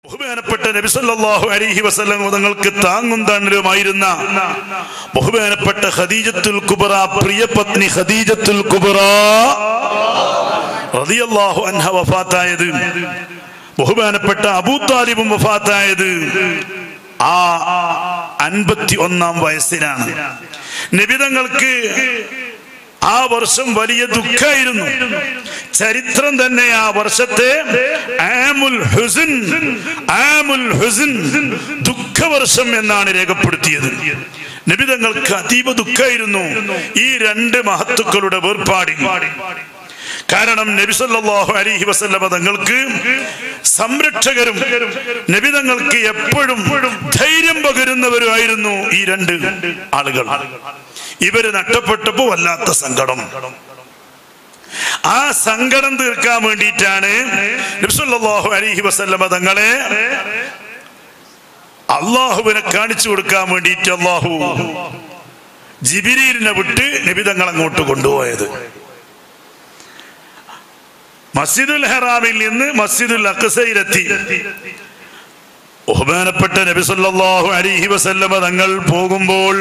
ബഹുമാനപ്പെട്ട നബി സല്ലല്ലാഹു അലൈഹി വസല്ലം തങ്ങൾക്ക് താങ്ങും തണലുമായിരുന്ന ബഹുമാനപ്പെട്ട ഖദീജത്തുൽ കുബറ പ്രിയ പത്നി ഖദീജത്തുൽ കുബറ റളിയല്ലാഹു അൻഹ വഫാത്തായത് ബഹുമാനപ്പെട്ട അബൂ താലിബും വഫാത്തായത് ആ അൻപത്തി ഒന്നാം വയസ്സിലാണ് നബിതങ്ങൾക്ക് ആ വർഷം വലിയ ദുഃഖമായിരുന്നു ചരിത്രം തന്നെ ആ വർഷത്തെ ആമുൽ ഹുസ്ൻ ആമുൽ ഹുസ്ൻ ദുഃഖവർഷം എന്നാണ് രേഖപ്പെടുത്തിയത് നബിതങ്ങൾക്ക് അതീവ ദുഃഖമായിരുന്നു ഈ രണ്ട് മഹത്തുക്കളുടെ വേർപാടിൽ കാരണം നബി സല്ലല്ലാഹു അലൈഹി വസല്ലമ തങ്ങൾക്ക് സംരക്ഷകരും നബി തങ്ങൾക്ക് എപ്പോഴും ധൈര്യം പകരുന്നവരുമായിരുന്നു ഈ രണ്ട് ആളുകൾ ഇവര് നഷ്ടപ്പെട്ടപ്പോ വല്ലാത്ത സങ്കടം ആ സങ്കടം തീർക്കാൻ വേണ്ടിയിട്ടാണ് നബി സല്ലല്ലാഹു അലൈഹി വസല്ലമ തങ്ങളെ അള്ളാഹുവിനെ കാണിച്ചു കൊടുക്കാൻ വേണ്ടിയിട്ട് അള്ളാഹു ജിബിരിലിനെ വിട്ട് നബി തങ്ങൾ അങ്ങോട്ട് കൊണ്ടുപോയത് മസ്ജിദുൽ ഹറാമിൽ നിന്ന് മസ്ജിദുൽ അക്സയിലെത്തി ബഹുമാനപ്പെട്ട നബി സല്ലല്ലാഹു അലൈഹി വസല്ലമ തങ്ങൾ പോകുമ്പോൾ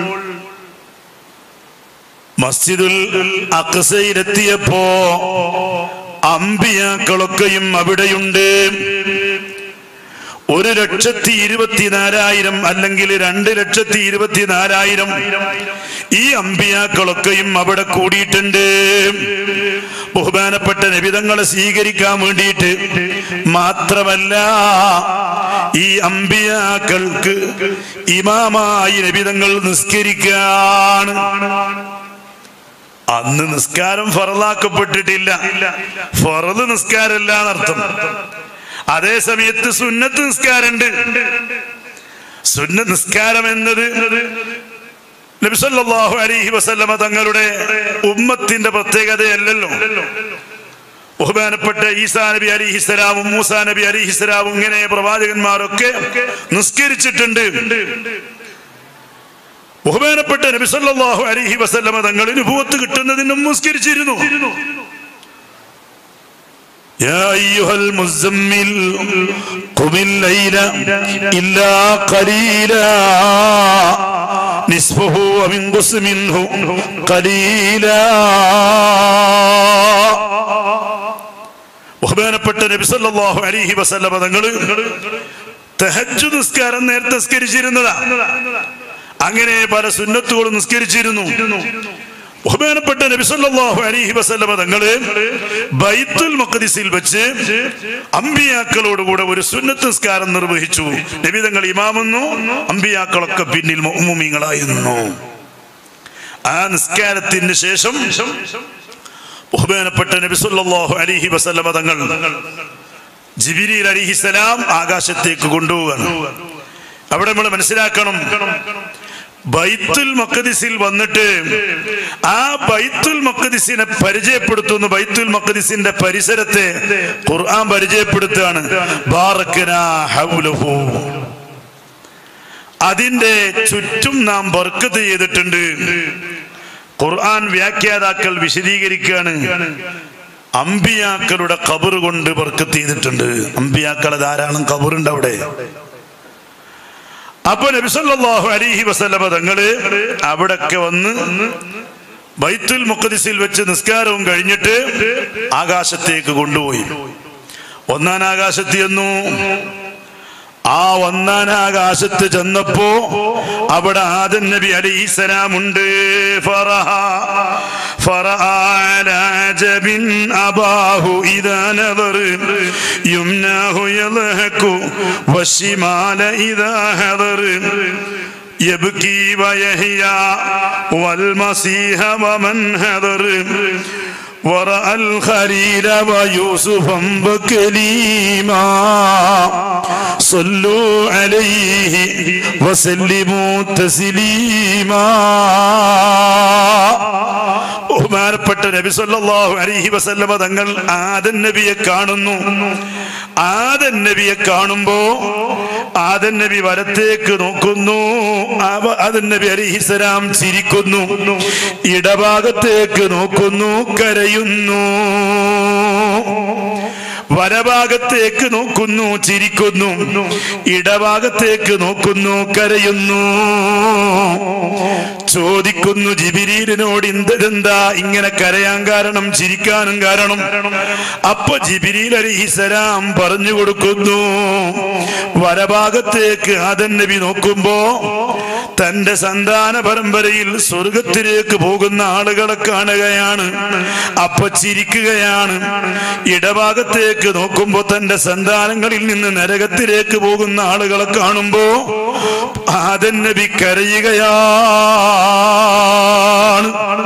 മസ്ജിദുൽ അക്സയിലെത്തിയപ്പോ അമ്പിയാക്കളൊക്കെയും അവിടെയുണ്ട് ഒരു ലക്ഷത്തി ഇരുപത്തിനാലായിരം അല്ലെങ്കിൽ രണ്ട് ലക്ഷത്തി ഇരുപത്തിനാലായിരം ഈ അമ്പിയാക്കളൊക്കെയും അവിടെ കൂടിയിട്ടുണ്ട് ബഹുമാനപ്പെട്ട നിബിതങ്ങളെ സ്വീകരിക്കാൻ വേണ്ടിയിട്ട് മാത്രമല്ല ഈ അമ്പിയാക്കൾക്ക് ഇമാമായി നിബിതങ്ങൾ നിസ്കരിക്കാണ് അന്ന് നിസ്കാരം ഫറലാക്കപ്പെട്ടിട്ടില്ല ഫറല് നിസ്കാരമല്ല എന്നർത്ഥം അതേ സമയത്ത് സുന്നത്ത് നിസ്കാരമുണ്ട് സുന്ന നിസ്കാരം എന്നത് നബിസല്ലാഹു അലൈഹി വസല്ലമ തങ്ങളുടെ ഉമ്മത്തിന്റെ പ്രത്യേകതയല്ലല്ലോ ബഹുമാനപ്പെട്ട ഈസാ നബി അലിഹിസ്സലാമും മൂസാ നബി അലിഹിസ്സലാമും ഇങ്ങനെ പ്രവാചകന്മാരൊക്കെ നിസ്കരിച്ചിട്ടുണ്ട് ബഹുമാനപ്പെട്ട നബി സല്ലല്ലാഹു അലൈഹി വസല്ലമ തങ്ങൾ അനുഭവത്ത് കിട്ടുന്നതിനും നിസ്കരിച്ചിരുന്നു يا أيها المزمل قم الليل إلا قليلا نصفه ومنقص منه قليلا ബഹുമാനപ്പെട്ട നബി സല്ലല്ലാഹു അലൈഹി വസല്ലമ തങ്ങൾ തഹജ്ജു നിസ്കാരം നേരത്തെ നിസ്കരിച്ചിരുന്നതാ അങ്ങനെ പല സുന്നത്തുകളും നിസ്കരിച്ചിരുന്നു ബഹുമാനപ്പെട്ട നബി സല്ലല്ലാഹു അലൈഹി വസല്ലമ തങ്ങള് ബൈത്തുൽ മഖ്ദിസിൽ വെച്ച് അമ്പിയാക്കളോട് കൂടെ ഒരു സുന്നത്ത് നിസ്കാരം നിർവഹിച്ചു നബി തങ്ങൾ ഇമാമെന്നു അമ്പിയാക്കളൊക്കെ പിന്നിൽ മുഅ്മിനീങ്ങളായിരുന്നു ആ നിസ്കാരത്തിന് ശേഷം ബഹുമാനപ്പെട്ട നബി സല്ലല്ലാഹു അലൈഹി വസല്ലമ തങ്ങൾ ജിബിരിൽ അലിഹിസലാം ആകാശത്തേക്ക് കൊണ്ടുപോവുകയാണ് അവിടെ നമ്മൾ മനസ്സിലാക്കണം ബൈത്തുൽ മഖദിസിൽ വന്നിട്ട് ആ ബൈത്തുൽ മഖദിസിനെ പരിചയപ്പെടുത്തുന്നു ബൈത്തുൽ മഖദിസിന്റെ പരിസരത്തെ ഖുർആൻ പരിചയപ്പെടുത്തുകയാണ് ബാറക്കനാ ഹൗലഹു അതിന്റെ ചുറ്റും നാം ബർക്കത്ത് ചെയ്തിട്ടുണ്ട് ഖുർആൻ വ്യാഖ്യാതാക്കൾ വിശദീകരിക്കുകയാണ് അമ്പിയാക്കളുടെ കബർ കൊണ്ട് ബർക്കത്ത് ചെയ്തിട്ടുണ്ട് അമ്പിയാക്കളെ ധാരാളം കബറുണ്ട് അവിടെ അപ്പൊ നബിസല്ലാഹു അലിഹി വസല്ലമ തങ്ങള് അവിടൊക്കെ വന്ന് ബൈത്തുൽ മുഖദിസിൽ വെച്ച് നിസ്കാരവും കഴിഞ്ഞിട്ട് ആകാശത്തേക്ക് കൊണ്ടുപോയി ഒന്നാം ആകാശത്ത് ചെന്നു ആ ഒന്നാം ആകാശത്ത് ചെന്നപ്പോ അവിടെ ആദൻ നബി അലൈഹിസലാമുണ്ട് ഫറഹ فرأى على عجب أباه إذا نظر يمناه يضحك والشمال إذا حضر يبكي ويحيى والمسيح ومن حضر ورأى الخليل ويوسفا وكليما صلوا عليه وسلموا تسليما ബഹുമാനപ്പെട്ട നബി സല്ലല്ലാഹു അലൈഹി വസല്ലമ തങ്ങൾ ആദൻ നബിയെ കാണുന്നു ആദൻ നബിയെ കാണുമ്പോ ആദൻ നബി വലത്തേക്ക് നോക്കുന്നു അവ- ആദൻ നബി അലിഹിസലാം ചിരിക്കുന്നു ഇടഭാഗത്തേക്ക് നോക്കുന്നു കരയുന്നു വലഭാഗത്തേക്ക് നോക്കുന്നു ചിരിക്കുന്നു ഇടഭാഗത്തേക്ക് നോക്കുന്നു കരയുന്നു ചോദിക്കുന്നു ജിബിരീലിനോട് എന്തെന്താ ഇങ്ങനെ കരയാൻ കാരണം ചിരിക്കാനും കാരണം അപ്പൊ ജിബിരീൽ അലിഹിസലാം പറഞ്ഞു കൊടുക്കുന്നു വലഭാഗത്തേക്ക് ആദൻ നബി നോക്കുമ്പോ തന്റെ സന്താന പരമ്പരയിൽ സ്വർഗത്തിലേക്ക് പോകുന്ന ആളുകളെ കാണുകയാണ് അപ്പൊ ചിരിക്കുകയാണ് ഇടഭാഗത്തേക്ക് നോക്കുമ്പോ തന്റെ സന്താനങ്ങളിൽ നിന്ന് നരകത്തിലേക്ക് പോകുന്ന ആളുകളെ കാണുമ്പോ ആദൻ നബി കരയുകയാണ്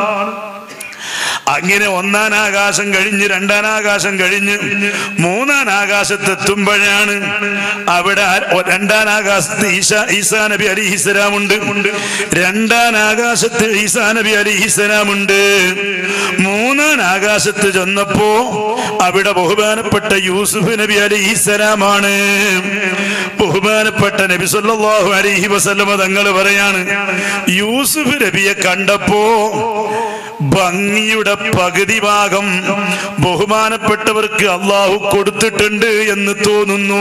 അങ്ങനെ ഒന്നാം ആകാശം കഴിഞ്ഞ് രണ്ടാം ആകാശം കഴിഞ്ഞ് മൂന്നാം ആകാശത്തെത്തുമ്പോഴാണ് അവിടെ ആ- ഒ- രണ്ടാം ആകാശത്ത് ഈശാ ഈസാ നബി അലിഹിസ്സലാം ഉണ്ട് രണ്ടാം ആകാശത്ത് ഈസാ നബി അലിഹിസ്സലാം ഉണ്ട് മൂന്നാം ആകാശത്ത് ചെന്നപ്പോ അവിടെ ബഹുമാനപ്പെട്ട യൂസുഫ് നബി അലിഹിസ്സലാമാണ് ബഹുമാനപ്പെട്ട നബി സല്ലല്ലാഹു അലൈഹി വസല്ലമ തങ്ങൾ പറയാണ് യൂസുഫ് നബിയെ കണ്ടപ്പോ ഭംഗിയുടെ പകുതി ഭാഗം ബഹുമാനപ്പെട്ടവർക്ക് അള്ളാഹു കൊടുത്തിട്ടുണ്ട് എന്ന് തോന്നുന്നു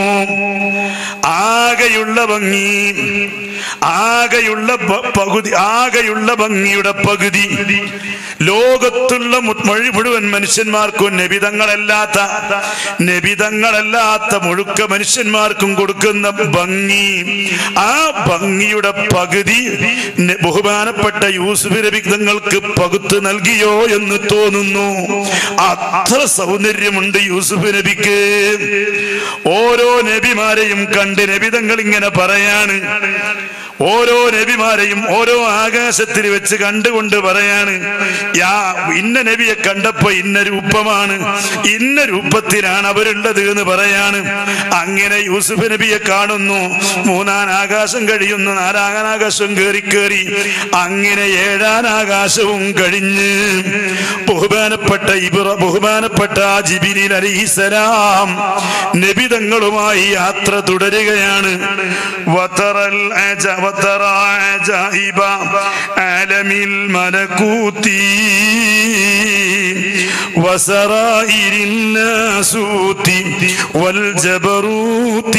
ആകെയുള്ള ഭംഗി ആകെയുള്ള ഭ- പകുതി ആകെയുള്ള ഭംഗിയുടെ പകുതി ലോകത്തുള്ള മു- മഴി മുഴുവൻ മനുഷ്യന്മാർക്കും നബിതങ്ങളല്ലാത്ത നബിതങ്ങളല്ലാത്ത മുഴുക്ക മനുഷ്യന്മാർക്കും കൊടുക്കുന്ന ഭംഗി ആ ഭംഗിയുടെ പകുതി ന- ബഹുമാനപ്പെട്ട യൂസുഫ് നബി തങ്ങൾക്ക് പകുത്ത് നൽകിയോ എന്ന് തോന്നുന്നു അത്ര സൗന്ദര്യമുണ്ട് യൂസുഫ് നബിക്ക് ഓരോ നബിമാരെയും കണ്ട് നബിതങ്ങൾ ഇങ്ങനെ പറയാണ് ഓരോ നബിമാരെയും ഓരോ ആകാശത്തിൽ വെച്ച് കണ്ടുകൊണ്ട് പറയാണ് യാ ഇന്ന നബിയെ കണ്ടപ്പോ ഇന്ന രൂപമാണ് ഇന്ന രൂപത്തിലാണ് അവരുള്ളത് എന്ന് പറയാണ് അങ്ങനെ യൂസുഫ് നബിയെ കാണുന്നു മൂന്നാം ആകാശം കഴിയുന്നു നാലാം ആകാശം കയറി കയറി അങ്ങനെ ഏഴാം ആകാശവും കഴിഞ്ഞ് ബഹുമാനപ്പെട്ട ഇബ്ര ബഹുമാനപ്പെട്ട ജിബിനിൽ അലിഹിസലാം നബിതങ്ങളുമായി യാത്ര തുടരുകയാണ് വതറൽ അജ- വതറ അജായിബ ആലമിൽ മലകൂത്തി وسرائر الناسوت والجبروت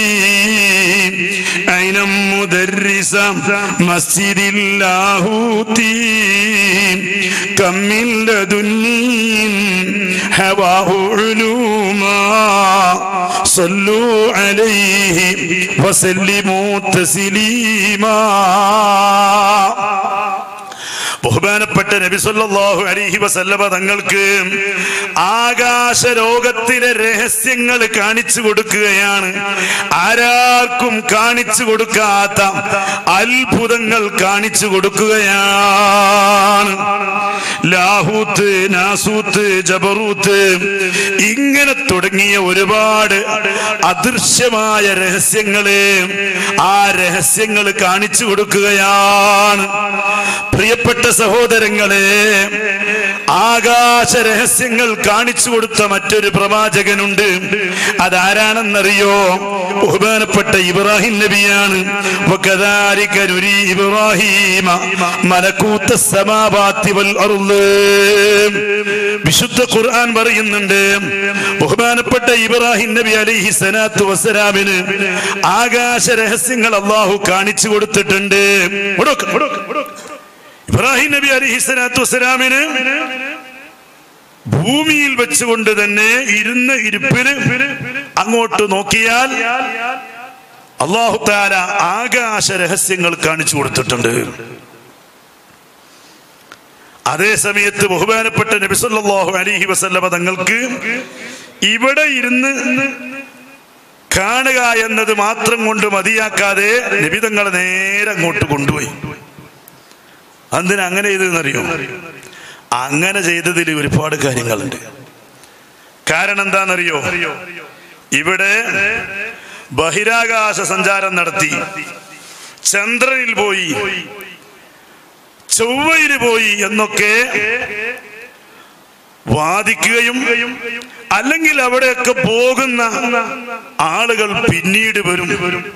أين مدرس مسجد اللاهوت كم من لدني هواه علوما صلوا عليه وسلموا تسليما ബഹുമാനപ്പെട്ട നബി സല്ലല്ലാഹു അലൈഹി വസല്ലമ തങ്ങൾക്ക് ആകാശ ലോകത്തിലെ രഹസ്യങ്ങൾ കാണിച്ചു കൊടുക്കുകയാണ് ആരാർക്കും കാണിച്ചു കൊടുക്കാത്ത അത്ഭുതങ്ങൾ കാണിച്ചു കൊടുക്കുകയാണ് ലാഹൂത്ത് നാസൂത്ത് ജബറൂത്ത് ഇങ്ങനെ തുടങ്ങിയ ഒരുപാട് അദൃശ്യമായ രഹസ്യങ്ങള് ആ രഹസ്യങ്ങൾ കാണിച്ചു കൊടുക്കുകയാണ് പ്രിയപ്പെട്ട സഹോദരങ്ങളെ ആകാശ രഹസ്യങ്ങൾ കാണിച്ചു കൊടുത്ത മറ്റൊരു പ്രവാചകനുണ്ട് അതാരാണെന്നറിയോ ബഹുമാനപ്പെട്ട ഇബ്രാഹിം നബിയാണ് وكذلك نري إبراهيم ملكوت السماوات والأرض വിശുദ്ധ ഖുർആൻ പറയുന്നുണ്ട് ബഹുമാനപ്പെട്ട ഇബ്രാഹിം നബി അലൈഹി സ്വലാത്തു വസ്സലാമിന് ആകാശ രഹസ്യങ്ങൾ അള്ളാഹു കാണിച്ചു കൊടുത്തിട്ടുണ്ട് ഇവിടൊക്കെ, ഇവിടൊക്കെ, ഇവിടൊക്കെ. ഇബ്രാഹിം നബി അലൈഹി സ്വലാത്തു വസ്സലാമിന് ഭൂമിയിൽ വെച്ചുകൊണ്ട് തന്നെ ഇരുന്ന ഇരിപ്പിന് അങ്ങോട്ട് നോക്കിയാൽ അള്ളാഹു താല ആകാശ രഹസ്യങ്ങൾ കാണിച്ചു കൊടുത്തിട്ടുണ്ട് അതേ സമയത്ത് ബഹുമാനപ്പെട്ട നബിസല്ലാഹു അലിഹി വസല്ലമ തങ്ങൾക്ക് ഇവിടെ ഇരുന്ന് കാണുക എന്നത് മാത്രം കൊണ്ട് മതിയാക്കാതെ നബിതങ്ങളെ നേരെ അങ്ങോട്ട് കൊണ്ടുപോയി എന്തിനാ അങ്ങനെ ചെയ്തതെന്നറിയോ അങ്ങനെ ചെയ്തതിൽ ഒരുപാട് കാര്യങ്ങളുണ്ട് കാരണം എന്താണെന്നറിയോ ഇവിടെ ബഹിരാകാശ സഞ്ചാരം നടത്തി ചന്ദ്രനിൽ പോയി ചൊവ്വയിൽ പോയി എന്നൊക്കെ വാദിക്കുകയും അല്ലെങ്കിൽ അവിടെയൊക്കെ പോകുന്ന ആളുകൾ പിന്നീട് വരും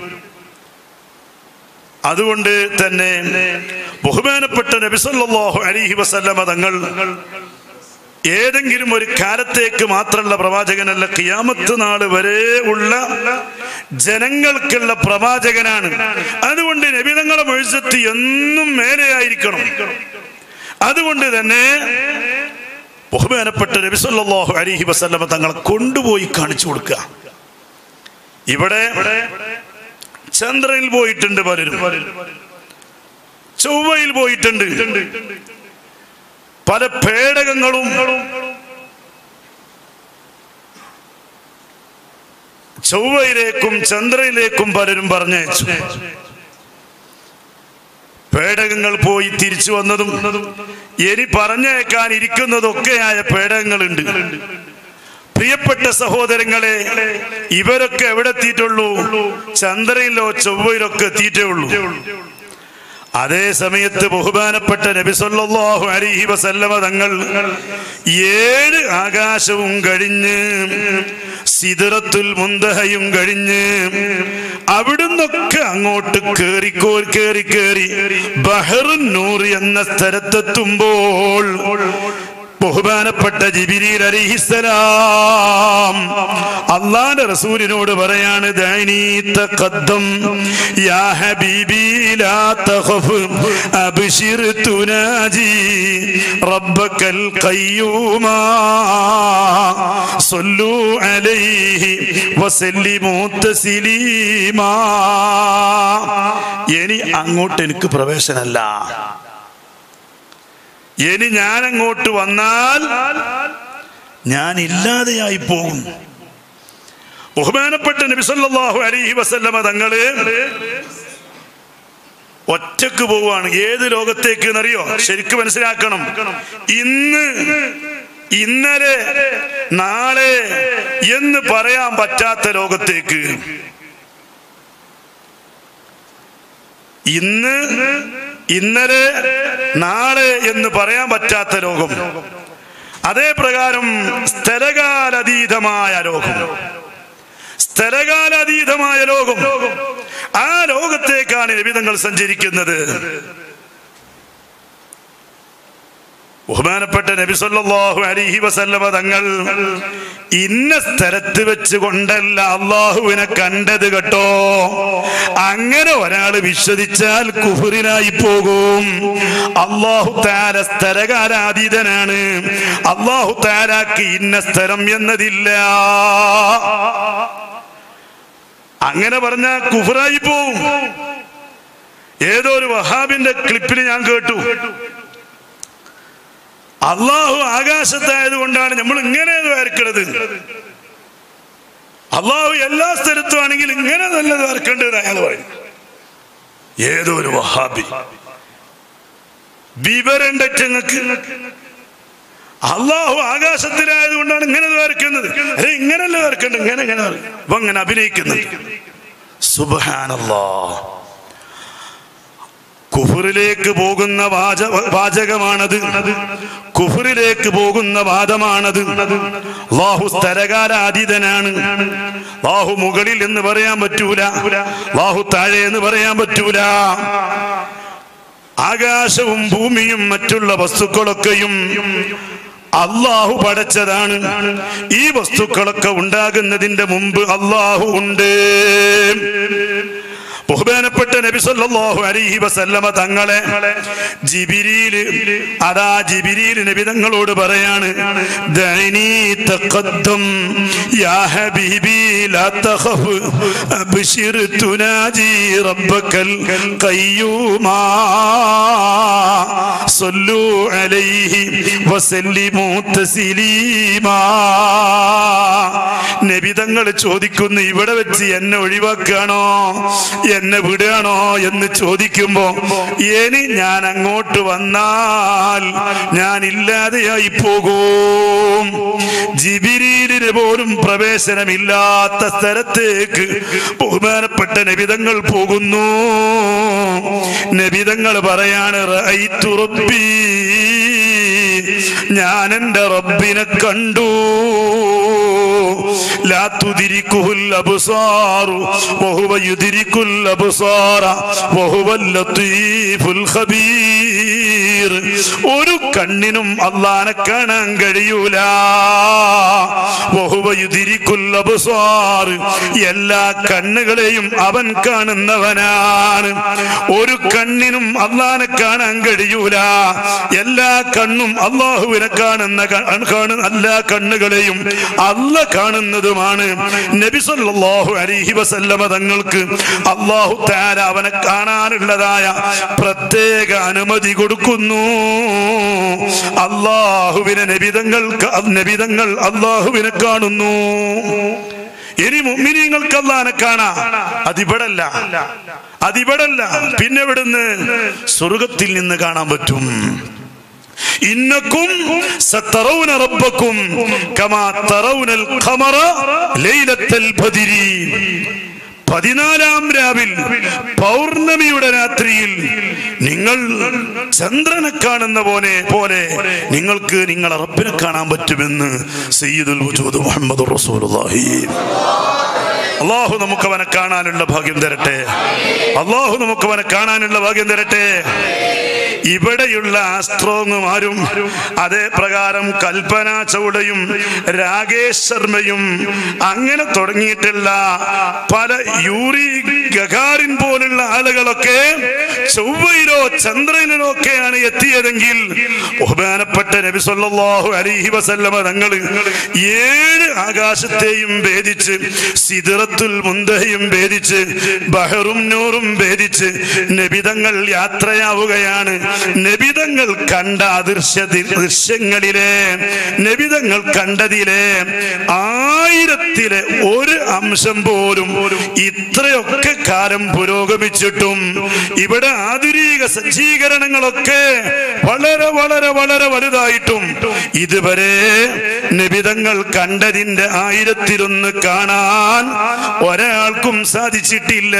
അതുകൊണ്ട് തന്നെ ബഹുമാനപ്പെട്ട നബിസല്ലാഹു അലിഹി വസല്ലമ തങ്ങൾ ഏതെങ്കിലും ഒരു കാലത്തേക്ക് മാത്രമുള്ള പ്രവാചകനല്ല കിയാമത്ത് നാൾ വരെ ഉള്ള ജനങ്ങൾക്കുള്ള പ്രവാചകനാണ് അതുകൊണ്ട് നബിതങ്ങളെ മൊഴിസത്ത് എന്നും മേലെയായിരിക്കണം അതുകൊണ്ട് തന്നെ ബഹുമാനപ്പെട്ട നബിസല്ലാഹു അലിഹി വസല്ലമ തങ്ങളെ കൊണ്ടുപോയി കാണിച്ചു കൊടുക്കുക ഇവിടെ ചന്ദ്രനിൽ പോയിട്ടുണ്ട് പലരും ചൊവ്വയിൽ പോയിട്ടുണ്ട് പല പേടകങ്ങളും ചൊവ്വയിലേക്കും ചന്ദ്രയിലേക്കും പലരും പറഞ്ഞയച്ചു പേടകങ്ങൾ പോയി തിരിച്ചു വന്നതും ഇനി പറഞ്ഞേക്കാൻ ഇരിക്കുന്നതൊക്കെയായ പേടകങ്ങളുണ്ട് പ്രിയപ്പെട്ട സഹോദരങ്ങളെ ഇവരൊക്കെ എവിടെ എത്തിയിട്ടുള്ളൂ ചന്ദ്രയിലോ ചൊവ്വയിലൊക്കെ എത്തിയിട്ടേ ഉള്ളൂ അതേ സമയത്ത് ബഹുമാനപ്പെട്ട നബി സല്ലല്ലാഹു അലൈഹി വസല്ലമ തങ്ങൾ ഏഴ് ആകാശവും കഴിഞ്ഞ് സിദറത്തുൽ മുന്തഹയും കഴിഞ്ഞ് അവിടുന്നൊക്കെ അങ്ങോട്ട് കേറി കോരി കേറി കേറി ബഹറുൻ നൂർ എന്ന സ്ഥലത്തെത്തുമ്പോൾ ബഹുമാനപ്പെട്ട ജിബിരിൽ അലിഹിസലാം അള്ളാന്റെ റസൂലിനോട് പറയാണ് ദൈനീ തഖദ്ദം യാ ഹബീബി ലാ തഖഫ് അബ്ശിർ തുനാജി റബ്ബക്കൽ ഖയ്യൂമാ صلوا عليه وسلموا تسليما ഇനി അങ്ങോട്ട് എനിക്ക് പ്രവേശനമല്ല ഇനി ഞാൻ അങ്ങോട്ട് വന്നാൽ ഞാൻ ഇല്ലാതെയായി പോകും ബഹുമാനപ്പെട്ട നബിസല്ലാഹു അലൈഹി വസല്ലമ തങ്ങള് ഒറ്റക്ക് പോവാണ് ഏത് ലോകത്തേക്ക് എന്നറിയോ ശരിക്കും മനസ്സിലാക്കണം ഇന്ന് ഇന്നലെ നാളെ എന്ന് പറയാൻ പറ്റാത്ത ലോകത്തേക്ക് ഇന്ന് ഇന്നലെ നാളെ എന്ന് പറയാൻ പറ്റാത്ത ലോകം അതേ പ്രകാരം സ്ഥലകാലതീതമായ ലോകം സ്ഥലകാലതീതമായ ലോകം ആ ലോകത്തേക്കാണ് നിബിധങ്ങൾ സഞ്ചരിക്കുന്നത് ബഹുമാനപ്പെട്ട നബി സല്ലല്ലാഹു അലൈഹി വസല്ലമ തങ്ങൾ ഇന്ന സ്ഥലത്ത് വെച്ച് കൊണ്ടല്ല അള്ളാഹുവിനെ കണ്ടത് കേട്ടോ അങ്ങനെ ഒരാൾ വിശ്വസിച്ചാൽ കുഫുറിനായി പോകും അള്ളാഹു താര സ്ഥലകാലാതീതനാണ് അള്ളാഹു താരാക്ക് ഇന്ന സ്ഥലം എന്നതില്ല അങ്ങനെ പറഞ്ഞ കുഫറായി പോവും ഏതോ ഒരു വഹാബിന്റെ ക്ലിപ്പിൽ ഞാൻ കേട്ടു അള്ളാഹു ആകാശത്തായത് കൊണ്ടാണ് നമ്മൾ ഇങ്ങനെ വരക്കണത് അള്ളാഹു എല്ലാ സ്ഥലത്തും ആണെങ്കിൽ ഇങ്ങനെ നല്ലത് വരക്കേണ്ടത് അയാൾ പറയും ഏതോ ഒരു വഹാബി വിവരണ്ടങ്ങൾക്ക് അള്ളാഹു ആകാശത്തിലായത് കൊണ്ടാണ് ഇങ്ങനെ വരക്കുന്നത് അല്ലെ ഇങ്ങനല്ല വരക്കേണ്ടത് ഇങ്ങനെ ഇങ്ങനെ അപ്പൊ അങ്ങനെ അഭിനയിക്കുന്നത് സുബാനല്ലാ കുഫറിലേക്ക് പോകുന്ന വാച വാചകമാണത് കുഫറിലേക്ക് പോകുന്ന വാദമാണത് അള്ളാഹു സ്ഥലകാലാതീതനാണ് അള്ളാഹു മുകളിൽ എന്ന് പറയാൻ പറ്റൂല അള്ളാഹു താഴെ എന്ന് പറയാൻ പറ്റൂല ആകാശവും ഭൂമിയും മറ്റുള്ള വസ്തുക്കളൊക്കെയും അള്ളാഹു പടച്ചതാണ് ഈ വസ്തുക്കളൊക്കെ ഉണ്ടാകുന്നതിന്റെ മുമ്പ് അള്ളാഹു ഉണ്ട് ബഹുമാനപ്പെട്ട നബി സല്ലല്ലാഹു അലൈഹി വസല്ലമ തങ്ങളെ ജിബിരിയില് അതാ ജിബിരിയിൽ നബി തങ്ങളോട് പറയാണ് ദൈനീ തഖദ്ദം യാ ഹബീബി ലാ തഖഫ് അബ്ശിർ തുനാജി റബ്ബക്കൽ ഖയ്യൂമാ സല്ലു അലൈഹി വസല്ലിമു തസ്ലീമാ നബി തങ്ങൾ ചോദിക്കുന്നു ഇവിടെ വെച്ച് എന്നെ ഒഴിവാക്കുകയാണോ എന്നെ വിടുകയാണോ എന്ന് ചോദിക്കുമ്പോ ഇനി ഞാൻ അങ്ങോട്ട് വന്നാൽ ഞാൻ ഇല്ലാതെയായി പോകും ജിബിരീലിന് പോലും പ്രവേശനമില്ലാത്ത സ്ഥലത്തേക്ക് ബഹുമാനപ്പെട്ട നബിതങ്ങൾ പോകുന്നു നബിതങ്ങൾ പറയാണ് റഅയ്തു റബ്ബീ ഞാൻ എൻ്റെ റബ്ബിനെ കണ്ടു ലാ തുദിരിക്കുഹുൽ അബ്സാറു വഹുവ യുദിരിക്കുൽ അബ്സാറ വഹുവൽ ലത്തീഫുൽ ഖബീർ ഒരു കണ്ണിനും അള്ളാനെ കാണാൻ കഴിയൂല വഹുവ യുദിരിക്കുൽ അബ്സാർ എല്ലാ കണ്ണുകളെയും അവൻ കാണുന്നവനാണ് ഒരു കണ്ണിനും അള്ളാനെ കാണാൻ കഴിയൂല എല്ലാ കണ്ണും അള്ളാഹുവിനെ കാണുന്ന ക- കാണുന്ന എല്ലാ കണ്ണുകളെയും അല്ല കാണുന്നതുമാണ് നബി സല്ലല്ലാഹു അലൈഹി വസല്ലമ തങ്ങൾക്ക് അള്ളാഹു താര അവനെ കാണാനുള്ളതായ പ്രത്യേക അനുമതി കൊടുക്കുന്നു അള്ളാഹുവിനെ നബിതങ്ങൾ നബിതങ്ങൾ അള്ളാഹുവിനെ കാണുന്നു ഇനി മുഅ്മിനീങ്ങൾക്ക് അള്ളാനെ കാണാ അതിവിടല്ല അതിവിടല്ല പിന്നെ ഇവിടുന്ന് സ്വർഗത്തിൽ നിന്ന് കാണാൻ പറ്റും ഇന്നക്കും സതറൗന റബ്ബക്കും കമാ തറൗനൽ ഖമറ ലൈലത്തൽ ബദരി പതിനാലാം രാവിൽ പൗർണമിയുടെ രാത്രിയിൽ നിങ്ങൾ ചന്ദ്രനെ കാണുന്ന പോലെ പോലെ നിങ്ങൾക്ക് നിങ്ങളെ റബ്ബിനെ കാണാൻ പറ്റുമെന്ന് സയ്യിദുൽ വജൂദ് മുഹമ്മദ് റസൂലുള്ളാഹി അള്ളാഹു നമുക്ക് അവനെ കാണാനുള്ള ഭാഗ്യം തരട്ടെ അള്ളാഹു നമുക്ക് അവനെ കാണാനുള്ള ഭാഗ്യം തരട്ടെ ഇവിടെയുള്ള ആസ്ട്രോങ്ങുമാരും അതേ പ്രകാരം കൽപ്പന ചൗടയും രാകേഷ് ശർമ്മയും അങ്ങനെ തുടങ്ങിയിട്ടുള്ള പല യൂറി ഗഗാറിൻ പോലുള്ള ആളുകളൊക്കെ ചൊവ്വയിലോ ചന്ദ്രനിലോ ഒക്കെയാണ് എത്തിയതെങ്കിൽ ബഹുമാനപ്പെട്ട നബി സല്ലല്ലാഹു അലൈഹി വസല്ലമ തങ്ങൾ ഏഴ് ആകാശത്തെയും ഭേദിച്ച് സിദറത്തുൽ മുന്തഹയും ഭേദിച്ച് ബഹറും നൂറും ഭേദിച്ച് നബിതങ്ങൾ യാത്രയാവുകയാണ് നബിതങ്ങൾ കണ്ട അദൃശ്യ ദി- ദൃശ്യങ്ങളിലെ നബിതങ്ങൾ കണ്ടതിലെ ആയിരത്തിലെ ഒരു അംശം പോലും ഇത്രയൊക്കെ കാലം പുരോഗമിച്ചിട്ടും ഇവിടെ ആധുനിക സജ്ജീകരണങ്ങളൊക്കെ വളരെ വളരെ വളരെ വലുതായിട്ടും ഇതുവരെ നബിതങ്ങൾ കണ്ടതിന്റെ ആയിരത്തിലൊന്ന് കാണാൻ ഒരാൾക്കും സാധിച്ചിട്ടില്ല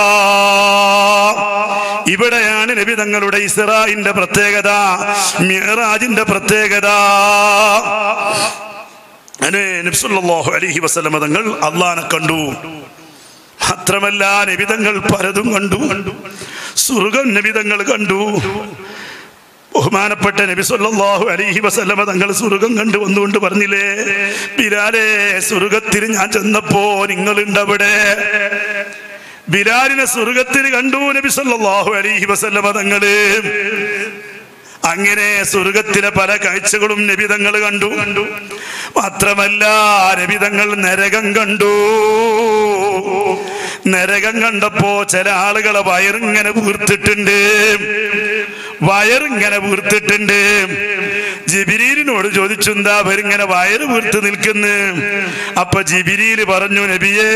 ഇവിടെയാണ് നബിതങ്ങളുടെ ഇസ്രായിന്റെ പ്രത്യേകത മിഹറാജിന്റെ പ്രത്യേകത അങ്ങനെ നബ്സുല്ലാഹു അലൈഹി വസല്ലമ തങ്ങൾ അള്ളാനെ കണ്ടു മാത്രമല്ല നബിതങ്ങൾ പലതും കണ്ടു സ്വർഗം നബിതങ്ങൾ കണ്ടു ബഹുമാനപ്പെട്ട നബി സല്ലല്ലാഹു അലൈഹി വസല്ലമ തങ്ങൾ സ്വർഗം കണ്ടു വന്നുകൊണ്ട് പറഞ്ഞില്ലേ ബിലാലെ സ്വർഗത്തിൽ ഞാൻ ചെന്നപ്പോ നിങ്ങളുണ്ട് അവിടെ ബിലാലിനെ സ്വർഗത്തിൽ കണ്ടു നബി സല്ലല്ലാഹു അലൈഹി വസല്ലമ തങ്ങള് അങ്ങനെ സ്വർഗത്തിലെ പല കാഴ്ചകളും നബിതങ്ങൾ കണ്ടു മാത്രമല്ല നബിതങ്ങൾ നരകം കണ്ടു നരകം കണ്ടപ്പോ ചില ആളുകളെ വയറിങ്ങനെ വീർത്തിട്ടുണ്ട് വയറിങ്ങനെ വീർത്തിട്ടുണ്ട് ജിബിരീലിനോട് ചോദിച്ചു എന്താ അവരിങ്ങനെ വയറ് വീർത്ത് നിൽക്കുന്നു അപ്പൊ ജിബിരിയിൽ പറഞ്ഞു നബിയേ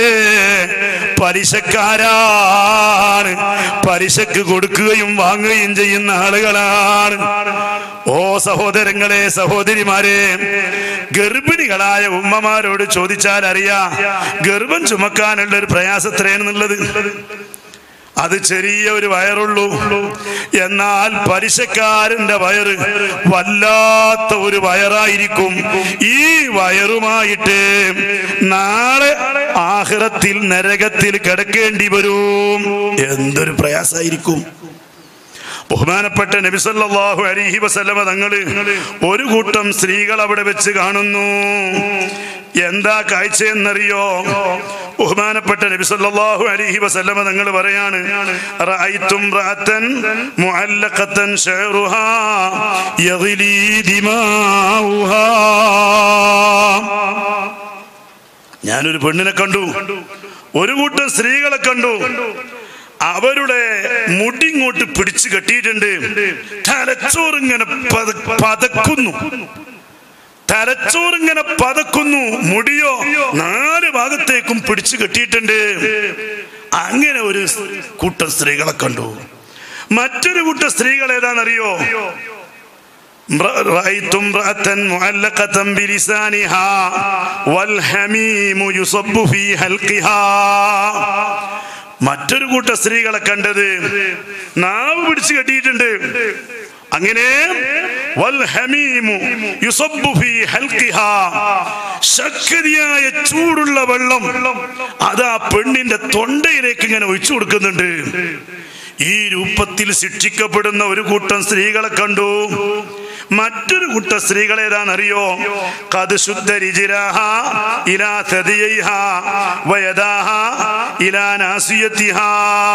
പലിശക്കാരാണ് പലിശക്ക് കൊടുക്കുകയും വാങ്ങുകയും ചെയ്യുന്ന ആളുകളാണ് ഓ സഹോദരങ്ങളെ സഹോദരിമാരെ ഗർഭിണികളായ ഉമ്മമാരോട് ചോദിച്ചാൽ അറിയാം ഗർഭം ചുമക്കാനുള്ള ഒരു പ്രയാസത്രയാണെന്നുള്ളത് അത് ചെറിയ ഒരു വയറുള്ളൂ എന്നാൽ പലിശക്കാരന്റെ വയറ് വല്ലാത്ത ഒരു വയറായിരിക്കും ഈ വയറുമായിട്ട് നാളെ ആഹ്റത്തിൽ നരകത്തിൽ കിടക്കേണ്ടി വരും എന്തൊരു പ്രയാസമായിരിക്കും ബഹുമാനപ്പെട്ട നബിസല്ലാഹു അലിഹി വസല്ലമ തങ്ങള് ഒരു കൂട്ടം സ്ത്രീകൾ അവിടെ വെച്ച് കാണുന്നു എന്താ കാഴ്ചയെന്നറിയോ ബഹുമാനപ്പെട്ട നബിസല്ലാഹു അലിഹി വസല്ലമ തങ്ങൾ പറയാണ് റഅയ്തും റഅത്തൻ മുഅല്ലഖത്തൻ ശഅറുഹാ യഗ്ലി ദിമാഉഹാ ഞാനൊരു പെണ്ണിനെ കണ്ടു ഒരു കൂട്ടം സ്ത്രീകളെ കണ്ടു അവരുടെ മുടി ഇങ്ങോട്ട് പിടിച്ചു കെട്ടിയിട്ടുണ്ട് തലച്ചോറിങ്ങനെ പത- പതക്കുന്നു തലച്ചോറിങ്ങനെ പതക്കുന്നു മുടിയോ നാല് ഭാഗത്തേക്കും പിടിച്ചു കെട്ടിയിട്ടുണ്ട് അങ്ങനെ ഒരു കൂട്ടം സ്ത്രീകളെ കണ്ടു മറ്റൊരു കൂട്ടം സ്ത്രീകൾ ഏതാണെന്നറിയോ امرأ- رأيت امرأة معلقة بلسانها والحميم يصب في حلقها മറ്റൊരു കൂട്ട സ്ത്രീകളെ കണ്ടത് നാവ് പിടിച്ചു കെട്ടിയിട്ടുണ്ട് അങ്ങനെ വൽഹമീമു യുസബ്ബു ഫീ ഹൽഖിഹാ. ശക്തിയായ ചൂടുള്ള വെള്ളം അത് ആ പെണ്ണിന്റെ തൊണ്ടയിലേക്ക് ഇങ്ങനെ ഒഴിച്ചു കൊടുക്കുന്നുണ്ട് ഈ രൂപത്തിൽ ശിക്ഷിക്കപ്പെടുന്ന ഒരു കൂട്ടം സ്ത്രീകളെ കണ്ടു മറ്റൊരു കൂട്ട സ്ത്രീകൾ ഏതാണെന്നറിയോ കത് ശുദ്ധ രിജിരാഹ ഇലാ തദിയൈഹ വയദാഹ ഇലാ നാസിയത്തിഹാ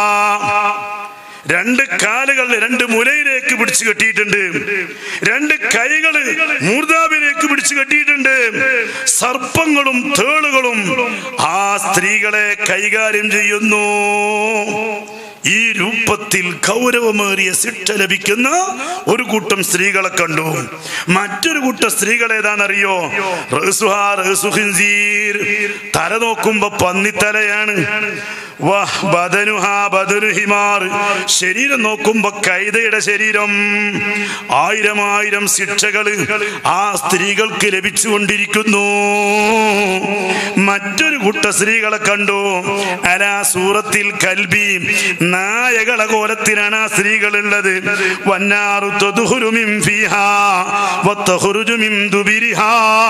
രണ്ട് കാലുകൾ രണ്ട് മുലയിലേക്ക് പിടിച്ചു കെട്ടിയിട്ടുണ്ട് രണ്ട് കൈകള് മൂർധാവിലേക്ക് പിടിച്ചു കെട്ടിയിട്ടുണ്ട് സർപ്പങ്ങളും തേളുകളും ആ സ്ത്രീകളെ കൈകാര്യം ചെയ്യുന്നു ഈ രൂപത്തിൽ ഗൗരവമേറിയ ശിക്ഷ ലഭിക്കുന്ന ഒരു കൂട്ടം സ്ത്രീകളെ കണ്ടു മറ്റൊരു കൂട്ടം സ്ത്രീകൾ ഏതാണെന്നറിയോ റസുഹാ റസു ഖിൻസീർ. തല നോക്കുമ്പോ പന്നിത്തലയാണ് വഹ് ബദനുഹാ ബദനു ഹിമാർ. ശരീരം നോക്കുമ്പോ കൈതയുടെ ശരീരം ആയിരം ആയിരം ശിക്ഷകള് ആ സ്ത്രീകൾക്ക് ലഭിച്ചുകൊണ്ടിരിക്കുന്നു മറ്റൊരു കൂട്ട സ്ത്രീകളെ കണ്ടു അലാ സൂറത്തിൽ കൽബി നായകളെ കോലത്തിലാണ് ആ സ്ത്രീകൾ ഉള്ളത് വന്നാറു തദ്ഖുലു മിൻ ഫീഹാ വതഖ്റുജു മിൻ ദുബിരിഹാ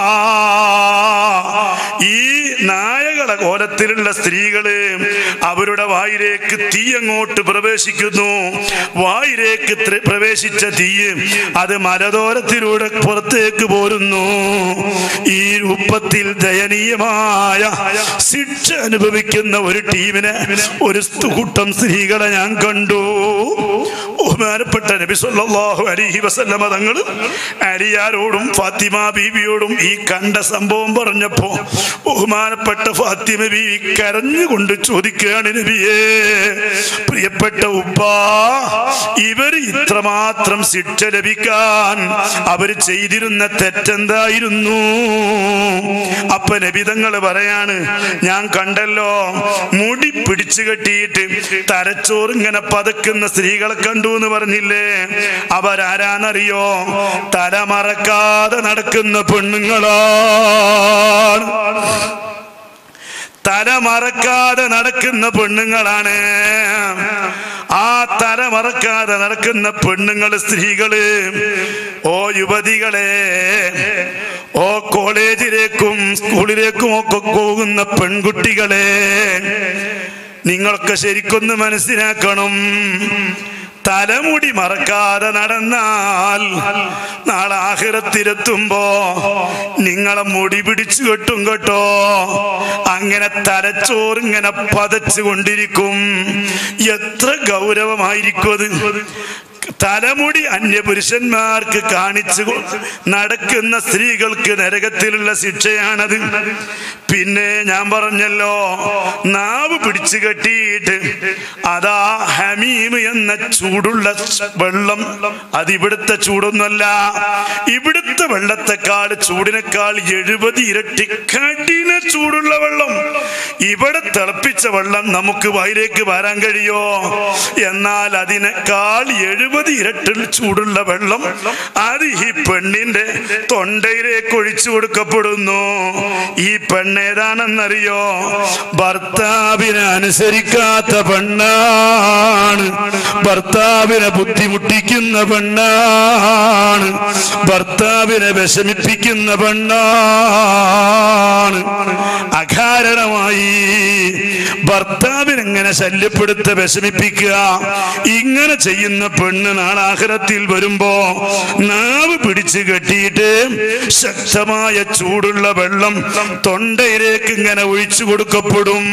ഈ നായകളെ കോലത്തിലുള്ള സ്ത്രീകള് അവരുടെ വായിലേക്ക് തീ അങ്ങോട്ട് പ്രവേശിക്കുന്നു വായിലേക്ക് ത്ര- പ്രവേശിച്ച തീ അത് മലതോരത്തിലൂടെ പുറത്തേക്ക് പോരുന്നു ഈ രൂപത്തിൽ ദയനീയമായ ശിക്ഷ അനുഭവിക്കുന്ന ഒരു ടീമിനെ ഒരു സ്തു- കൂട്ടം സ്ത്രീകളെ ഞാൻ കണ്ടു ബഹുമാനപ്പെട്ട നബി സല്ലല്ലാഹു അലൈഹി വസല്ലമ തങ്ങൾ അലിയാരോടും ഫാത്തിമ ബീവിയോടും ഈ കണ്ട സംഭവം പറഞ്ഞപ്പോ ബഹുമാനപ്പെട്ട ഫാത്തിമ ബീവി കരഞ്ഞുകൊണ്ട് ചോദിക്കുകയാണ് നബിയേ പ്രിയപ്പെട്ട ഉപ്പ ഇവർ ഇത്രമാത്രം ശിക്ഷ ലഭിക്കാൻ അവർ ചെയ്തിരുന്ന തെറ്റെന്തായിരുന്നു അപ്പൊ നബിതങ്ങൾ പറയാണ് ഞാൻ കണ്ടല്ലോ മുടി പിടിച്ചു കെട്ടിയിട്ട് തലച്ചോറ് ഇങ്ങനെ പതക്കുന്ന സ്ത്രീകളെ കണ്ടു എന്ന് പറഞ്ഞില്ലേ അവരാരാന്നറിയോ തല മറക്കാതെ നടക്കുന്ന പെണ്ണുങ്ങളാണ് തല മറക്കാതെ നടക്കുന്ന പെണ്ണുങ്ങളാണ് ആ തല മറക്കാതെ നടക്കുന്ന പെണ്ണുങ്ങൾ സ്ത്രീകള് ഓ യുവതികളെ ഓ കോളേജിലേക്കും സ്കൂളിലേക്കും ഒക്കെ പോകുന്ന പെൺകുട്ടികളെ നിങ്ങളൊക്കെ ശരിക്കൊന്ന് മനസ്സിലാക്കണം തലമുടി മറക്കാതെ നടന്നാൽ നാളെ ആഹിറത്തിലെത്തുമ്പോ നിങ്ങളെ മുടി പിടിച്ചു കെട്ടും കേട്ടോ അങ്ങനെ തലച്ചോറിങ്ങനെ പതച്ചു കൊണ്ടിരിക്കും എത്ര ഗൗരവമായിരിക്കും അത് തലമുടി അന്യപുരുഷന്മാർക്ക് കാണിച്ചു കൊ- നടക്കുന്ന സ്ത്രീകൾക്ക് നരകത്തിലുള്ള ശിക്ഷയാണത് പിന്നെ ഞാൻ പറഞ്ഞല്ലോ നാവ് പിടിച്ചു കെട്ടിയിട്ട് അതാ ഹമീം എന്ന ചൂടുള്ള വെള്ളം അത് ഇവിടുത്തെ ചൂടൊന്നുമല്ല ഇവിടുത്തെ വെള്ളത്തെക്കാൾ ചൂടിനേക്കാൾ എഴുപത് ഇരട്ടി കഠിന ചൂടുള്ള വെള്ളം ഇവിടെ തിളപ്പിച്ച വെള്ളം നമുക്ക് വയലേക്ക് വരാൻ കഴിയോ എന്നാൽ അതിനേക്കാൾ എഴുപത് ഇരട്ടി ചൂടുള്ള വെള്ളം അത് ഈ പെണ്ണിന്റെ തൊണ്ടയിലേക്ക് ഒഴിച്ചു കൊടുക്കപ്പെടുന്നു ഈ പെണ്ണേതാണെന്നറിയോ ഭർത്താവിനെ അനുസരിക്കാത്ത പെണ്ണാണ് ഭർത്താവിനെ ബുദ്ധിമുട്ടിക്കുന്ന പെണ്ണാണ് ഭർത്താവിനെ വിഷമിപ്പിക്കുന്ന പെണ്ണാണ് അകാരണമായി ഭർത്താവിനെങ്ങനെ ശല്യപ്പെടുത്ത വിഷമിപ്പിക്കുക ഇങ്ങനെ ചെയ്യുന്ന പെണ്ണ് നാളാഹരത്തിൽ വരുമ്പോ നാവ് പിടിച്ച് കെട്ടിയിട്ട് ശക്തമായ ചൂടുള്ള വെള്ളം തൊണ്ടയിലേക്ക് ഇങ്ങനെ ഒഴിച്ചു കൊടുക്കപ്പെടും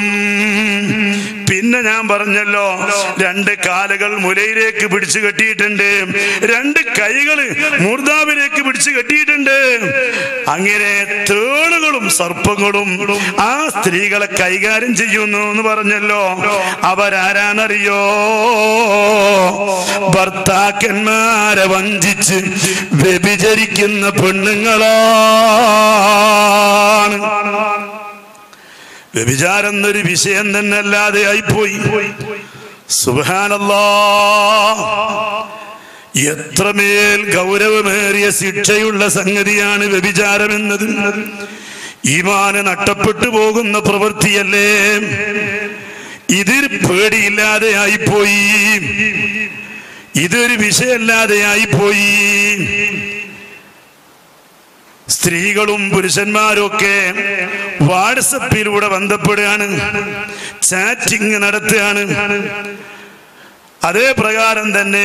പിന്നെ ഞാൻ പറഞ്ഞല്ലോ രണ്ട് കാലുകൾ മുലയിലേക്ക് പിടിച്ചു കെട്ടിയിട്ടുണ്ട് രണ്ട് കൈകള് മൂർധാവിലേക്ക് പിടിച്ചു കെട്ടിയിട്ടുണ്ട് അങ്ങനെ തേളുകളും സർപ്പങ്ങളും ആ സ്ത്രീകളെ കൈകാര്യം ചെയ്യുന്നു എന്ന് പറഞ്ഞല്ലോ അവരാരാന്നറിയോ ഭർത്താക്കന്മാരെ വഞ്ചിച്ച് വ്യഭിചരിക്കുന്ന പെണ്ണുങ്ങളാണ് വ്യഭിചാരം എന്നൊരു വിഷയം തന്നെ അല്ലാതെ ആയിപ്പോയി സുബാനല്ലാ എത്രമേൽ ഗൗരവമേറിയ ശിക്ഷയുള്ള സംഗതിയാണ് വ്യഭിചാരം എന്നത് ഈമാന് നഷ്ടപ്പെട്ടു പോകുന്ന പ്രവൃത്തിയല്ലേ ഇതിൽ പേടിയില്ലാതെ ആയിപ്പോയി ഇതൊരു വിഷയമല്ലാതെയായി പോയി സ്ത്രീകളും പുരുഷന്മാരും ഒക്കെ വാട്സപ്പിലൂടെ ബന്ധപ്പെടുകയാണ് ചാറ്റിംഗ് നടത്തുകയാണ് അതേ പ്രകാരം തന്നെ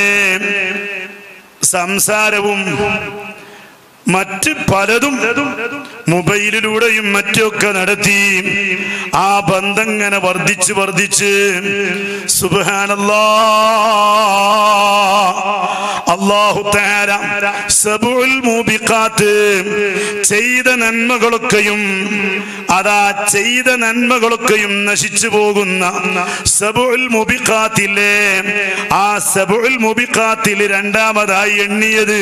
സംസാരവും മറ്റ് പലതും മൊബൈലിലൂടെയും മറ്റൊക്കെ നടത്തി ആ ബന്ധം ഇങ്ങനെ വർദ്ധിച്ച് വർദ്ധിച്ച് സുബാനല്ലാ അള്ളാഹു താര സബുൽ മൂബിക്കാത്ത് ചെയ്ത നന്മകളൊക്കെയും അതാ ചെയ്ത നന്മകളൊക്കെയും നശിച്ചു പോകുന്ന സബുൽ മുബിക്കാത്തിലെ ആ സബുൽ മുബിക്കാത്തിൽ രണ്ടാമതായി എണ്ണിയത്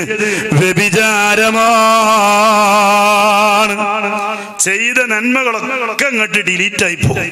വ്യഭിചാരമാണ് ചെയ്ത നന്മകളൊക്കെ അങ്ങോട്ട് ഡിലീറ്റ് ആയി പോകും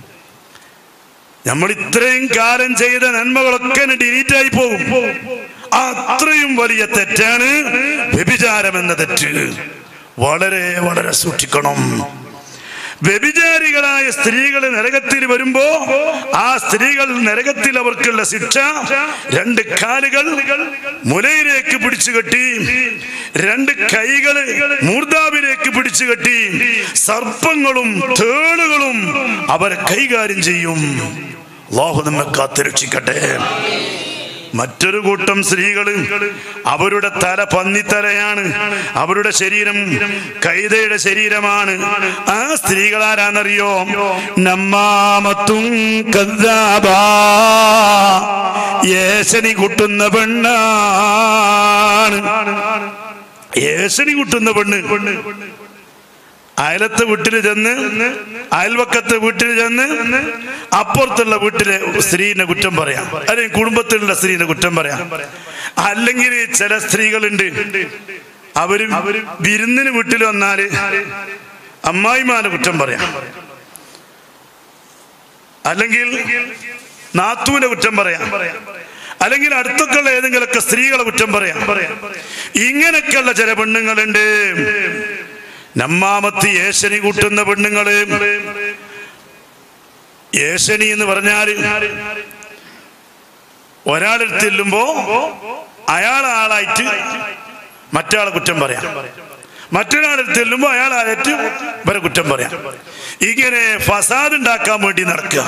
നമ്മൾ ഇത്രയും കാലം ചെയ്ത നന്മകളൊക്കെ ഡിലീറ്റ് ആയി പോകും അത്രയും വലിയ തെറ്റാണ് വ്യഭിചാരം എന്ന തെറ്റ് വളരെ വളരെ സൂക്ഷിക്കണം വ്യഭിചാരികളായ സ്ത്രീകൾ നരകത്തിൽ വരുമ്പോ ആ സ്ത്രീകൾ നരകത്തിൽ അവർക്കുള്ള ശിക്ഷ രണ്ട് കാലുകൾ മുലയിലേക്ക് പിടിച്ചു കെട്ടി രണ്ട് കൈകള് മൂർധാവിലേക്ക് പിടിച്ചു കെട്ടി സർപ്പങ്ങളും തേളുകളും അവരെ കൈകാര്യം ചെയ്യും അള്ളാഹു നമ്മെ കാത്തുരക്ഷിക്കട്ടെ മറ്റൊരു കൂട്ടം സ്ത്രീകള് അവരുടെ തല പന്നിത്തലയാണ് അവരുടെ ശരീരം കൈതയുടെ ശരീരമാണ് ആ സ്ത്രീകൾ ആരാന്നറിയോ നമ്മാമത്തും കദ്ദാബാ ഏശനി കുട്ടുന്ന പെണ്ണാണ് ഏശനി കുട്ടുന്ന പെണ്ണ് അയലത്തെ വീട്ടിൽ ചെന്ന് അയൽവക്കത്തെ വീട്ടിൽ ചെന്ന് അപ്പുറത്തുള്ള വീട്ടിലെ സ്ത്രീനെ കുറ്റം പറയാം അല്ലെങ്കിൽ കുടുംബത്തിലുള്ള സ്ത്രീനെ കുറ്റം പറയാം അല്ലെങ്കിൽ ചില സ്ത്രീകളുണ്ട് അവര് വിരുന്നിന് വീട്ടിൽ വന്നാല് അമ്മായിമാനെ കുറ്റം പറയാം അല്ലെങ്കിൽ നാത്തുവിനെ കുറ്റം പറയാം അല്ലെങ്കിൽ അടുത്തൊക്കെയുള്ള ഏതെങ്കിലുമൊക്കെ സ്ത്രീകളെ കുറ്റം പറയാം ഇങ്ങനെയൊക്കെയുള്ള ചില പെണ്ണുങ്ങളുണ്ട് നമ്മാമത്ത് ഏശനി കൂട്ടുന്ന പെണ്ണുങ്ങള് ഏശനി എന്ന് പറഞ്ഞാൽ ഒരാളെടുത്ത് ചെല്ലുമ്പോ അയാൾ ആളായിട്ട് മറ്റാളെ കുറ്റം പറയാം മറ്റൊരാളെടുത്ത് ചെല്ലുമ്പോ അയാളായിട്ട് ഇവരെ കുറ്റം പറയാം ഇങ്ങനെ ഫസാദ് ഉണ്ടാക്കാൻ വേണ്ടി നടക്കുക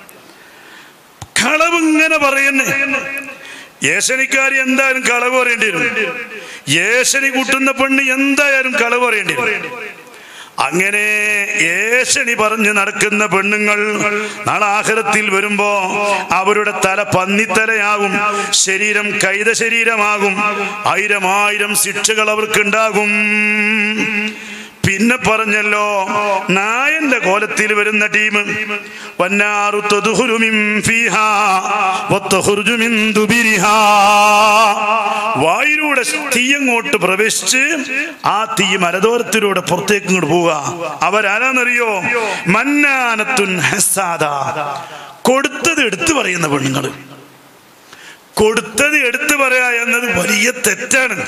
കളവ് ഇങ്ങനെ പറയുന്നേ ഏശനിക്കാരി എന്തായാലും കളവ് പറയേണ്ടി വരും ഏശനി കൂട്ടുന്ന പെണ്ണ് എന്തായാലും കളവ് പറയേണ്ടി വരും അങ്ങനെ ഏശനി പറഞ്ഞ് നടക്കുന്ന പെണ്ണുങ്ങൾ നാളെ ആഹ്റത്തിൽ വരുമ്പോ അവരുടെ തല പന്നിത്തലയാകും ശരീരം കൈത ശരീരമാകും ആയിരം ആയിരം ശിക്ഷകൾ അവർക്കുണ്ടാകും പിന്നെ പറഞ്ഞല്ലോ നായന്റെ കോലത്തിൽ വരുന്ന ടീം വന്നാറു തദ്ഖുലു മിൻ ഫീഹാ വതഖ്റുജു മിൻ ദുബിരിഹാ വായിലൂടെ തീയങ്ങോട്ട് പ്രവേശിച്ച് ആ തീ മലദോരത്തിലൂടെ പുറത്തേക്ക് ഇങ്ങോട്ട് പോവുക അവരാരാന്നറിയോ മന്നാനത്തുൻ ഹസാദ കൊടുത്തത് എടുത്തു പറയുന്ന പെണ്ണുങ്ങൾ കൊടുത്തത് എടുത്തു പറയാ എന്നത് വലിയ തെറ്റാണ്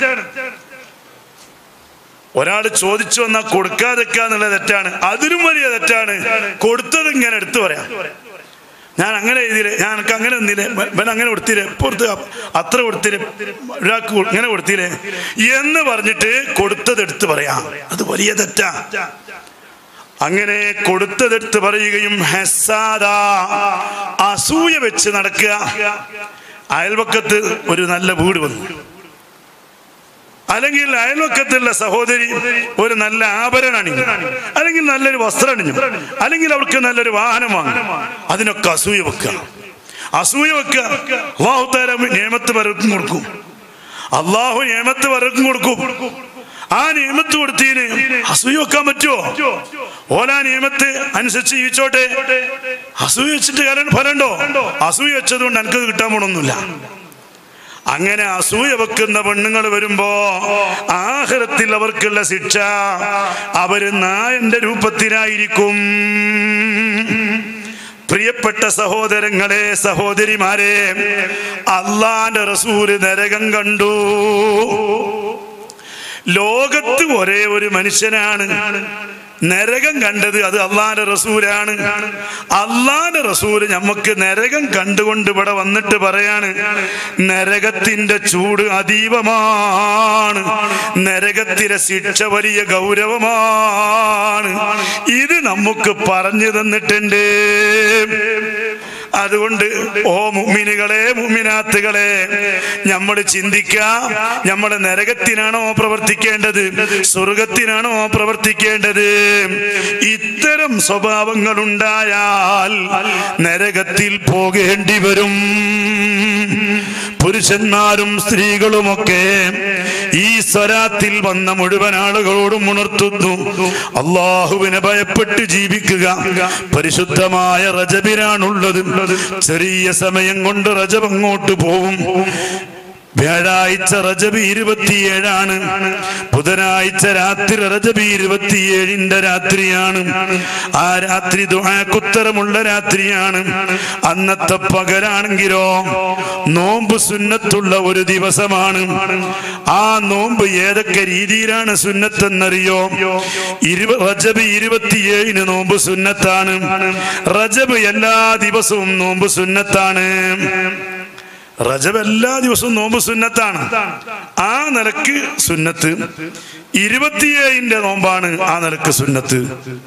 ഒരാൾ ചോദിച്ചു വന്നാൽ കൊടുക്കാതെക്കുക എന്നുള്ള തെറ്റാണ് അതിലും വലിയ തെറ്റാണ് കൊടുത്തത് ഇങ്ങനെ എടുത്തു പറയാം ഞാൻ അങ്ങനെ എഴുതിയില്ലേ ഞാൻ എനിക്ക് അങ്ങനെ ഒന്നില്ലേ ഇവൻ അങ്ങനെ കൊടുത്തില്ലേ പുറത്ത് അത്ര കൊടുത്തില്ലേ ഒരാൾക്ക് ഇങ്ങനെ കൊടുത്തില്ലേ എന്ന് പറഞ്ഞിട്ട് കൊടുത്തത് എടുത്ത് പറയാം അത് വലിയ തെറ്റാ അങ്ങനെ കൊടുത്തതെടുത്ത് പറയുകയും ഹസാദ അസൂയ വെച്ച് നടക്കുക അയൽവക്കത്ത് ഒരു നല്ല വീട് വന്നു അല്ലെങ്കിൽ അയൽവക്കത്തുള്ള സഹോദരി ഒരു നല്ല ആഭരണം അണിഞ്ഞു അല്ലെങ്കിൽ നല്ലൊരു വസ്ത്രം അണിഞ്ഞു അല്ലെങ്കിൽ അവർക്ക് നല്ലൊരു വാഹനം വാങ്ങും അതിനൊക്കെ അസൂയ വെക്കുക അസൂയ വെക്കുക അള്ളാഹു താര നിയമത്ത് പലർക്കും കൊടുക്കും അള്ളാഹു നിയമത്ത് പലർക്കും കൊടുക്കും ആ നിയമത്ത് കൊടുത്തീന് അസൂയ വെക്കാൻ പറ്റുമോ ഓലാ നിയമത്ത് അനുസരിച്ച് ജീവിച്ചോട്ടെ അസൂയ വെച്ചിട്ട് കാരണം ഫലമുണ്ടോ അസൂയ വെച്ചത് കൊണ്ട് എനിക്കത് കിട്ടാൻ പോണൊന്നുമില്ല അങ്ങനെ അസൂയ വെക്കുന്ന പെണ്ണുങ്ങൾ വരുമ്പോ ആഹരത്തിൽ അവർക്കുള്ള ശിക്ഷ അവര് നായന്റെ രൂപത്തിലായിരിക്കും പ്രിയപ്പെട്ട സഹോദരങ്ങളെ സഹോദരിമാരെ അള്ളാന്റെ റസൂല് നരകം കണ്ടു ലോകത്ത് ഒരേ ഒരു മനുഷ്യനാണ് നരകം കണ്ടത് അത് അള്ളാന്റെ റസൂലാണ് അള്ളാന്റെ റസൂല് നമുക്ക് നരകം കണ്ടുകൊണ്ട് ഇവിടെ വന്നിട്ട് പറയാണ് നരകത്തിന്റെ ചൂട് അതീവമാണ് നരകത്തിലെ ശിക്ഷ വലിയ ഗൗരവമാണ് ഇത് നമുക്ക് പറഞ്ഞു തന്നിട്ടുണ്ട് അതുകൊണ്ട് ഓ മുമ്മിനുകളെ മുമ്മിനാത്തുകളെ നമ്മൾ ചിന്തിക്കാം നമ്മൾ നരകത്തിനാണോ പ്രവർത്തിക്കേണ്ടത് സ്വർഗത്തിനാണോ പ്രവർത്തിക്കേണ്ടത് ഇത്തരം സ്വഭാവങ്ങൾ ഉണ്ടായാൽ നരകത്തിൽ പോകേണ്ടി വരും പുരുഷന്മാരും സ്ത്രീകളുമൊക്കെ ഈ സ്വരാത്തിൽ വന്ന മുഴുവൻ ആളുകളോടും ഉണർത്തുന്നു അള്ളാഹുവിനെ ഭയപ്പെട്ട് ജീവിക്കുക പരിശുദ്ധമായ റജബിനാണുള്ളത് ചെറിയ സമയം കൊണ്ട് റജബ് അങ്ങോട്ട് പോകും വ്യാഴാഴ്ച റജബ് ഇരുപത്തിയേഴാണ് ബുധനാഴ്ച രാത്രി റജബ് ഇരുപത്തിയേഴിന്റെ രാത്രിയാണ് ആ രാത്രി ദുആക്കുത്തരമുള്ള രാത്രിയാണ് അന്നത്തെ പകലാണെങ്കിലോ നോമ്പ് സുന്നത്തുള്ള ഒരു ദിവസമാണ് ആ നോമ്പ് ഏതൊക്കെ രീതിയിലാണ് സുന്നത്തെന്നറിയോ ഇരുപ റജബ് ഇരുപത്തിയേഴിന് നോമ്പ് സുന്നത്താണ് റജബ് എല്ലാ ദിവസവും നോമ്പ് സുന്നത്താണ് റജബ് എല്ലാ ദിവസവും നോമ്പ് സുന്നത്താണ് ആ നിലക്ക് സുന്നത്ത് ഇരുപത്തിയേഴിന്റെ നോമ്പാണ് ആ നിലക്ക് സുന്നത്ത്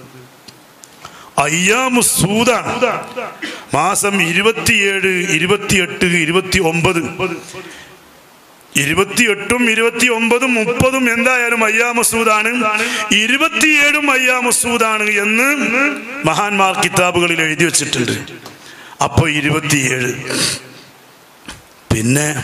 അയ്യാമു സൂദാണ് മാസം ഇരുപത്തിയേഴ് ഇരുപത്തിയെട്ട് ഇരുപത്തി ഒമ്പത് ഇരുപത്തിയെട്ടും ഇരുപത്തി ഒമ്പതും മുപ്പതും എന്തായാലും അയ്യാമസൂദാണ് ഇരുപത്തിയേഴും അയ്യാമസൂദാണ് എന്ന് മഹാന്മാർ കിതാബുകളിൽ എഴുതി വെച്ചിട്ടുണ്ട് അപ്പൊ ഇരുപത്തിയേഴ് പിന്നെ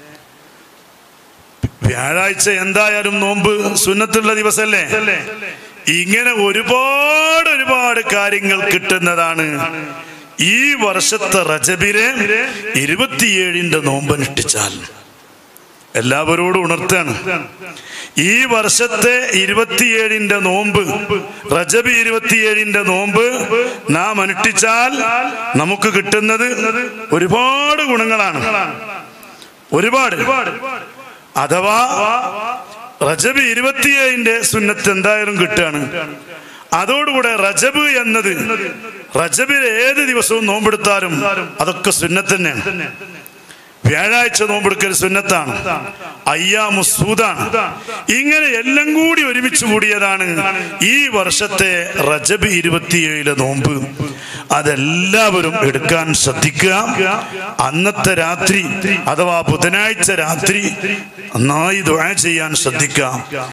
വ്യാഴാഴ്ച എന്തായാലും നോമ്പ് സുന്നത്തുള്ള ദിവസല്ലേ ഇങ്ങനെ ഒരുപാട് ഒരുപാട് കാര്യങ്ങൾ കിട്ടുന്നതാണ് ഈ വർഷത്തെ റജബിലെ ഇരുപത്തിയേഴിന്റെ നോമ്പ് അനുഷ്ഠിച്ചാൽ എല്ലാവരോടും ഉണർത്താണ് ഈ വർഷത്തെ ഇരുപത്തിയേഴിന്റെ നോമ്പ് റജബ് ഇരുപത്തിയേഴിന്റെ നോമ്പ് നാം അനുഷ്ഠിച്ചാൽ നമുക്ക് കിട്ടുന്നത് ഒരുപാട് ഗുണങ്ങളാണ് ഒരുപാട് അഥവാ റജബ് ഇരുപത്തിയേഴിന്റെ സുന്നത്ത് എന്തായാലും കിട്ടുകയാണ് അതോടുകൂടെ റജബ് എന്നത് റജബിൽ ഏത് ദിവസവും നോമ്പെടുത്താലും അതൊക്കെ സുന്നത്ത് തന്നെയാണ് വ്യാഴാഴ്ച നോമ്പെടുക്കൽ സുന്നത്താണ് അയ്യാമു സൂദാണ് ഇങ്ങനെ എല്ലാം കൂടി ഒരുമിച്ച് കൂടിയതാണ് ഈ വർഷത്തെ റജബ് ഇരുപത്തിയേഴിലെ നോമ്പ് അതെല്ലാവരും എടുക്കാൻ ശ്രദ്ധിക്കുക അന്നത്തെ രാത്രി അഥവാ ബുധനാഴ്ച രാത്രി നന്നായി ദുആ ചെയ്യാൻ ശ്രദ്ധിക്കാം